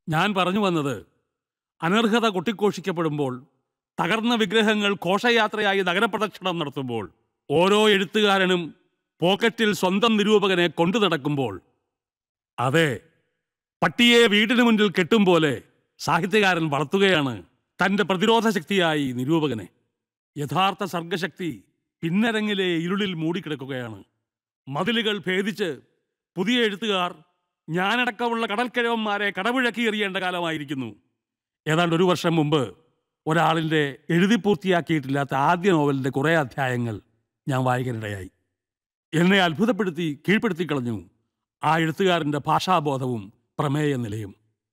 ഞാൻ പറഞ്ഞു വന്നത് അനർഹത കൊട്ടിഘോഷിക്കപ്പെടുമ്പോൾ തകർന്ന വിഗ്രഹങ്ങൾ ഘോഷയാത്രയായി നഗരപ്രദക്ഷിണം നടത്തുമ്പോൾ ഓരോ എഴുത്തുകാരനും പോക്കറ്റിൽ സ്വന്തം നിരൂപകനെ കൊണ്ടു നടക്കുമ്പോൾ അതെ പട്ടിയെ വീടിന് മുന്നിൽ കെട്ടും പോലെ സാഹിത്യകാരൻ വളർത്തുകയാണ് തൻ്റെ പ്രതിരോധ ശക്തിയായി നിരൂപകനെ യഥാർത്ഥ സർഗശക്തി പിന്നരങ്ങിലെ ഇരുളിൽ മൂടിക്കിടക്കുകയാണ് മതിലുകൾ ഭേദിച്ച് പുതിയ എഴുത്തുകാർ ഞാനടക്കമുള്ള കടൽക്കിഴവന്മാരെ കടപുഴക്കി എറിയേണ്ട കാലമായിരിക്കുന്നു ഏതാണ്ട് ഒരു വർഷം മുമ്പ് ഒരാളിൻ്റെ എഴുതി പൂർത്തിയാക്കിയിട്ടില്ലാത്ത ആദ്യ നോവലിൻ്റെ കുറേ അധ്യായങ്ങൾ ഞാൻ വായിക്കാനിടയായി എന്നെ അത്ഭുതപ്പെടുത്തി കീഴ്പ്പെടുത്തി കളഞ്ഞു ആ എഴുത്തുകാരൻ്റെ ഭാഷാബോധവും പ്രമേയ നിലയും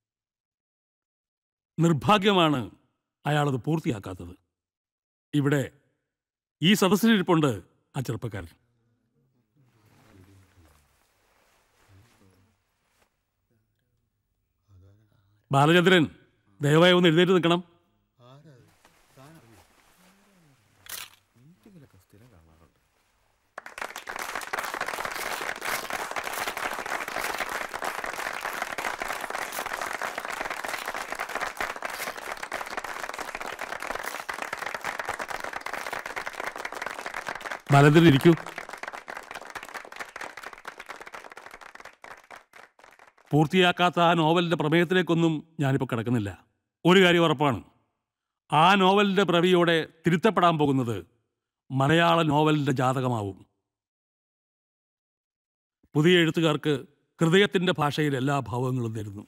നിർഭാഗ്യമാണ് അയാളത് പൂർത്തിയാക്കാത്തത് ഇവിടെ ഈ സദസ്സിലിരിപ്പുണ്ട് ആ ചെറുപ്പക്കാരൻ ബാലചന്ദ്രൻ ദയവായി ഒന്ന് എഴുന്നേറ്റ് നിൽക്കണം ബാലചന്ദ്രൻ ഇരിക്കൂ പൂർത്തിയാക്കാത്ത ആ നോവലിൻ്റെ പ്രമേയത്തിലേക്കൊന്നും ഞാനിപ്പോൾ കിടക്കുന്നില്ല ഒരു കാര്യം ഉറപ്പാണ് ആ നോവലിൻ്റെ പ്രവിയോടെ തിരുത്തപ്പെടാൻ പോകുന്നത് മലയാള നോവലിൻ്റെ ജാതകമാവും പുതിയ എഴുത്തുകാർക്ക് ഹൃദയത്തിൻ്റെ ഭാഷയിൽ എല്ലാ ഭാവങ്ങളും തരുന്നു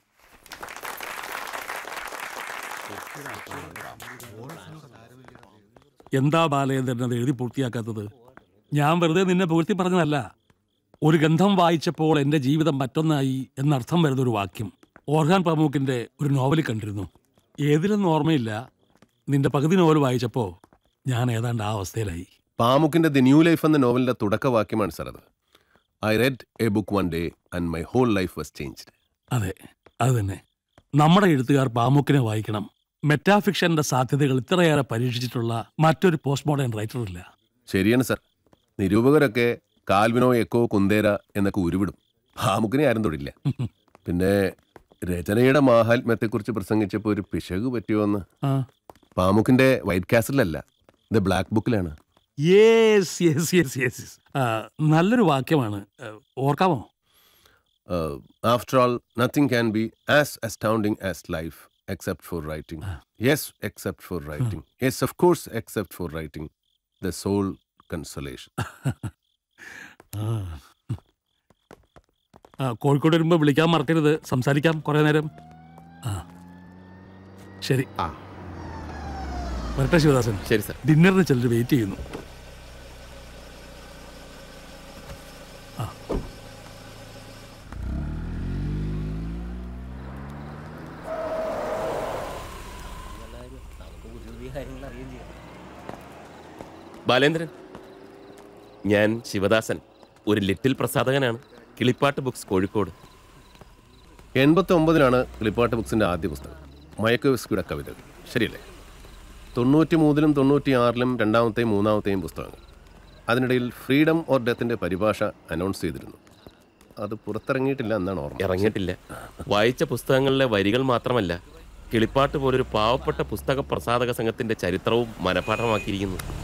എന്താ ബാലചന്ദ്രൻ അത് എഴുതി പൂർത്തിയാക്കാത്തത് ഞാൻ വെറുതെ നിന്നെ പുകഴ്ത്തി പറഞ്ഞതല്ല ഒരു ഗന്ധം വായിച്ചപ്പോൾ എൻ്റെ ജീവിതം മറ്റൊന്നായി എന്നർത്ഥം വരുന്ന ഒരു വാക്യം ഓർഹാൻ പ്രമുഖിൻ്റെ ഒരു നോവലിൽ കണ്ടിരുന്നു ഏതിലൊന്നും ഓർമ്മയില്ല നിന്റെ പകുതി നോവൽ വായിച്ചപ്പോൾ ഞാൻ ഏതാണ്ട് ആ അവസ്ഥയിലായി പാമുക്കിന്റെ ദി ന്യൂ ലൈഫ് എന്ന നോവലിന്റെ തുടക്കവാക്യമാണ് സാർ അത് I read a book one day and my whole life was changed അതെ അത് തന്നെ നമ്മുടെ എഴുത്തുകാർ പാമുക്കിനെ വായിക്കണം മെറ്റാഫിക്ഷന്റെ സാധ്യതകൾ ഇത്രയേറെ പരീക്ഷിച്ചിട്ടുള്ള മറ്റൊരു പോസ്റ്റ് മോഡേൺ റൈറ്റർ ഇല്ല ശരിയാണ് സാർ നിരൂപകരൊക്കെ കാൽവിനോ എക്കോ കുന്തേര എന്നൊക്കെ ഉരുവിടും പാമുക്കിനെ ആരും തൊടില്ല പിന്നെ രചനയുടെ മാഹാത്മ്യത്തെക്കുറിച്ച് പ്രസംഗിച്ചപ്പോൾ ഒരു പിശക് പറ്റിയോന്ന് ആ പാമുക്കിന്റെ വൈറ്റ് കാസറ്റിലല്ല ദ ബ്ലാക്ക് ബുക്കിലാണ് യെസ് യെസ് യെസ് യെസ് നല്ലൊരു വാക്യമാണ് ആ, ഓർക്കാമോ after all nothing can be as astounding as life except for writing yes except for writing yes of course except for writing the soul consolation ah. Ah, Kozhikode വരുമ്പോൾ വിളിക്കാൻ മറക്കരുത് സംസാരിക്കാം കുറേ നേരം ആ ശരി ആ. വരട്ടെ ശിവദാസൻ ശരി സാർ ഡിന്നറിന് ചിലർ വെയിറ്റ് ചെയ്യുന്നു ബാലേന്ദ്രൻ ഞാൻ ശിവദാസൻ ഒരു ലിറ്റിൽ പ്രസാധകനാണ് കിളിപ്പാട്ട് ബുക്സ് കോഴിക്കോട് എൺപത്തി ഒമ്പതിലാണ് കിളിപ്പാട്ട് ബുക്സിന്റെ ആദ്യ പുസ്തകം മയക്കോവിസ്കിയുടെ കവിതകൾ ശരിയല്ലേ തൊണ്ണൂറ്റി മൂന്നിലും തൊണ്ണൂറ്റി ആറിലും രണ്ടാമത്തെയും മൂന്നാമത്തെയും പുസ്തകങ്ങൾ അതിനിടയിൽ ഫ്രീഡം ഓർ ഡെത്തിന്റെ പരിഭാഷ അനൗൺസ് ചെയ്തിരുന്നു അത് പുറത്തിറങ്ങിയിട്ടില്ല എന്നാണ് ഓർമ്മ ഇറങ്ങിയിട്ടില്ല വായിച്ച പുസ്തകങ്ങളിലെ വരികൾ മാത്രമല്ല കിളിപ്പാട്ട് പോലൊരു പാവപ്പെട്ട പുസ്തക പ്രസാധക സംഘത്തിന്റെ ചരിത്രവും മനഃപാഠമാക്കിയിരിക്കുന്നു